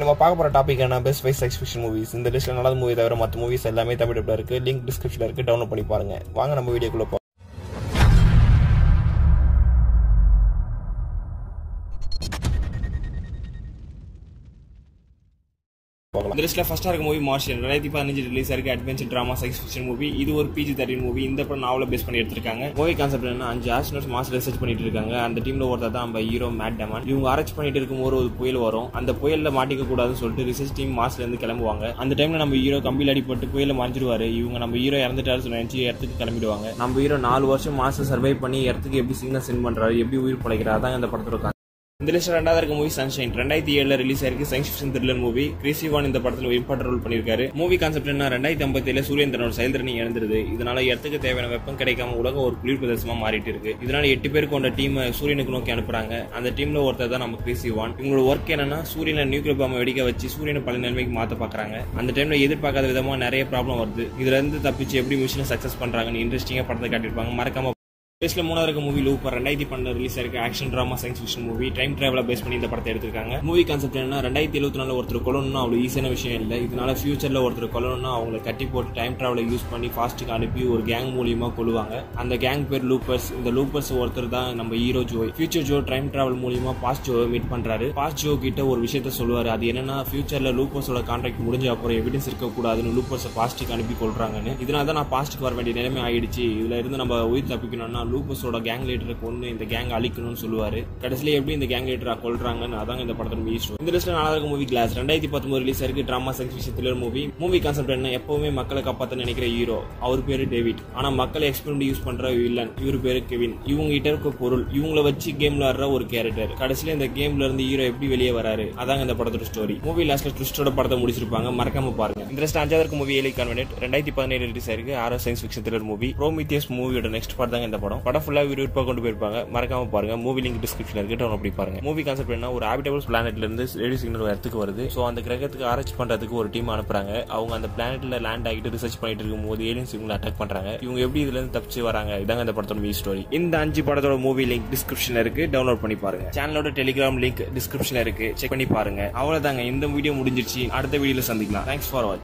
நம்ம பார்க்க போற டாபிக் என்ன best five science fiction movies இந்த லிஸ்ட்ல நல்ல மூவி தவிர மற்ற மூவிஸ் எல்லாமே தமிழ் டப்ல இருக்கு லிங்க் டிஸ்கிரிப்ஷன்ல இருக்கு டவுன்லோட் பண்ணி பாருங்க வாங்க நம்ம வீடியோக்குள்ள போ இந்த லிஸ்ட்ல ஃபர்ஸ்டா இருக்க மூவி மார்ஷியன் ரெண்டாயிரத்தி பதினஞ்சு ரிலீஸ் ஆயிருக்கு adventure drama science fiction movie இது ஒரு பிஜி தேர்ட்டின் மூவி இந்த படம் நாவல பேஸ் பண்ணி எடுத்திருக்காங்க மூவி கான்செப்ட் என்ன அஞ்சு ஆஸ்ட்ரோனட்ஸ் மாஸ் ரிசர்ச் பண்ணிட்டு இருக்காங்க அந்த டீம்ல ஒருத்தர் தான் நம்ம ஹீரோ மேட் டமன் இவங்க அரெஸ்ட் பண்ணிட்டு இருக்கும்போது ஒரு புயல் வரும் அந்த புயல்ல மாட்டிக்க கூடாதுன்னு சொல்லிட்டு ரிசர்ச் டீம் மாஸ்ல இருந்து கிளம்புவாங்க அந்த டைம்ல நம்ம ஹீரோ கம்பியில் அடிப்பட்டு புயல மறைஞ்சிருவாரு இவங்க நம்ம ஹீரோ இறந்துட்டாரு நினைச்சு இடத்துக்கு கிளம்பிடுவாங்க நம்ம ஹீரோ நாலு வருஷம் மாசம் சர்வை பண்ணி இடத்துக்கு எப்படி சிக்னல் சென்ட் பண்றாரு எப்படி உயிர் பிழைக்கிறாரு அதான் இந்த படத்தோட concept. இந்த லிஸ்ட் ரெண்டாவது இருக்க மூவி சன்ஷைன் ரெண்டாயிரத்தி ஏழுல ரிலீஸ் ஆயிருக்கு science fiction thriller movie Chris Evans இந்த படத்துல இம்பார்ட்டன் ரோல் பண்ணிருக்காரு மூவி கான்செப்ட் என்ன ரெண்டாயிரத்தி ஐம்பத்தி ஏழு சூரியன் தன்னோட செயல்திறனை இழந்துருது இதனால இடத்துக்கு தேவையான வெப்பம் கிடைக்காம உலகம் ஒரு குளிர் பிரதேசமா மாறிட்டு இருக்கு இதனால எட்டு பேர் கொண்ட டீம் சூரியனுக்கு நோக்கி அனுப்புறாங்க அந்த டீம்ல ஒருத்தர் தான் நம்ம கிறிசிவான் இவங்களோட ஒர்க் என்னன்னா சூரியனை நியூக்ளியர் பாம்பை வெடிக்க வச்சு சூரியனை பல நிலைமைக்கு மாத்த பாக்குறாங்க அந்த டைம்ல எதிர்பார்க்காத விதமா நிறைய ப்ராப்ளம் வருது இதுல இருந்து தப்பிச்சு எப்படி மிஷினை சக்சஸ் பண்றாங்கன்னு இன்ட்ரெஸ்டிங்கா படத்தை காட்டியிருப்பாங்க மறக்காம லிஸ்ட்ல மூணாவது இருக்க மூவி லூப்பர் ரெண்டாயிரத்தி பன்னெண்டு ரிலீஸ் ஆயிருக்கு action drama science fiction movie time டிராவல பேஸ் பண்ணி இந்த படத்தை எடுத்திருக்காங்க மூவி கான்செப்ட் என்ன ரெண்டாயிரத்தி எழுபத்தி நாலு ஒருத்தர் கொல்லணும்னா அவ்வளவு ஈஸியான விஷயம் இல்லை இதனால ஃபியூச்சர்ல ஒருத்தர் கொல்லணும்னா அவங்களை கட்டி போட்டு டைம் டிராவலை யூஸ் பண்ணி ஃபாஸ்ட்டுக்கு அனுப்பி ஒரு கேங் மூலியமா கொள்ளுவாங்க அந்த கேங் பேர் லூப்பர்ஸ் இந்த லூப்பர்ஸ் ஒருத்தர் தான் நம்ம hero Joe future Joe time travel மூலியமா பாஸ்ட் ஜோ மீட் பண்றாரு பாஸ்ட் ஜோ கிட்ட ஒரு விஷயத்த சொல்லுவாரு அது என்னன்னா ஃபியூச்சர்ல லூப்பர்ஸோட கான்ட்ராக்ட் முடிஞ்ச அப்புறம் எவிடன்ஸ் இருக்க கூடாதுன்னு லூப்பர்ஸை பாஸ்ட்டுக்கு அனுப்பி கொள்றாங்கன்னு இதனால தான் நான் பாஸ்ட்டுக்கு வர வேண்டிய நிலைமை ஆயிடுச்சு இதுல இருந்து நம்ம உயிர் தப்பிக்கணும்னா லூப்பர்ஸோட கேங் லீடரை கொண்டு இந்த கேங் அழிக்கணும்னு சொல்லுவாரு கடைசியில எப்படி இந்த கேங் லீடரை கொள்றாங்கன்னு அதான் இந்த படத்தோட மீ ஸ்டோரி இந்த லிஸ்ட்ல நாலாவது மூவி கிளாஸ் ரெண்டாயிரத்தி பத்தொன்பது ரிலீஸ் ஆயிருக்கு drama science fiction thriller movie movie concept என்ன எப்பவுமே மக்களை காப்பாத்த நினைக்கிற ஹீரோ அவர் பேரு டேவிட் ஆனா மக்களை எக்ஸ்பெரிமெண்ட் யூஸ் பண்ற வில்லன் இவர் பேரு கெவின் இவங்க கிட்ட இருக்க பொருள் இவங்கள வச்சு கேம்ல ஆடுற ஒரு கேரக்டர் கடைசியில இந்த கேம்ல இருந்து ஹீரோ எப்படி வெளியே வராரு அதாங்க இந்த படத்தோட ஸ்டோரி மூவி லாஸ்ட்ல ட்விஸ்டோட படத்தை முடிச்சிருப்பாங்க மறக்காம பாருங்க இந்த லிஸ்ட் அஞ்சாவது இருக்க மூவி ஏலி கான்வென்ட் ரெண்டாயிரத்தி பதினேழு ரிலீஸ் ஆயிருக்கு ஆரோ science fiction thriller movie Prometheus மூவியோட நெக்ஸ்ட் பார்ட் தாங்க இந்த படம் படம் ஃபுல்லா விறுவிறுப்பா கொண்டு போயிருப்பாங்க மறக்காம பாருங்க மூவி லிங்க் டிஸ்கிரிப்ஷன் இருக்கு டவுன் அப்படி பாருங்க மூவி கான்செப்ட் என்ன ஒரு ஹாபிடபிள்ஸ் பிளானட்ல இருந்து ரேடியோ சிக்னல் இடத்துக்கு வருது சோ அந்த கிரகத்துக்கு ஆராய்ச்சி பண்றதுக்கு ஒரு டீம் அனுப்புறாங்க அவங்க அந்த பிளானட்ல லேண்ட் ஆகிட்டு ரிசர்ச் பண்ணிட்டு இருக்கும் போது ஏலியன்ஸ் இவங்களை அட்டாக் பண்றாங்க இவங்க எப்படி இதுல இருந்து தப்பிச்சு வராங்க இதாங்க இந்த படத்தோட மீ ஸ்டோரி இந்த அஞ்சு படத்தோட மூவி லிங்க் டிஸ்கிரிப்ஷன்ல இருக்கு டவுன்லோட் பண்ணி பாருங்க சேனலோட டெலிகிராம் லிங்க் டிஸ்கிரிப்ஷன்ல இருக்கு செக் பண்ணி பாருங்க அவ்வளவுதாங்க இந்த வீடியோ முடிஞ்சிருச்சு அடுத்த வீடியோல சந்திக்கலாம் தேங்க்ஸ் ஃபார் வாட்ச்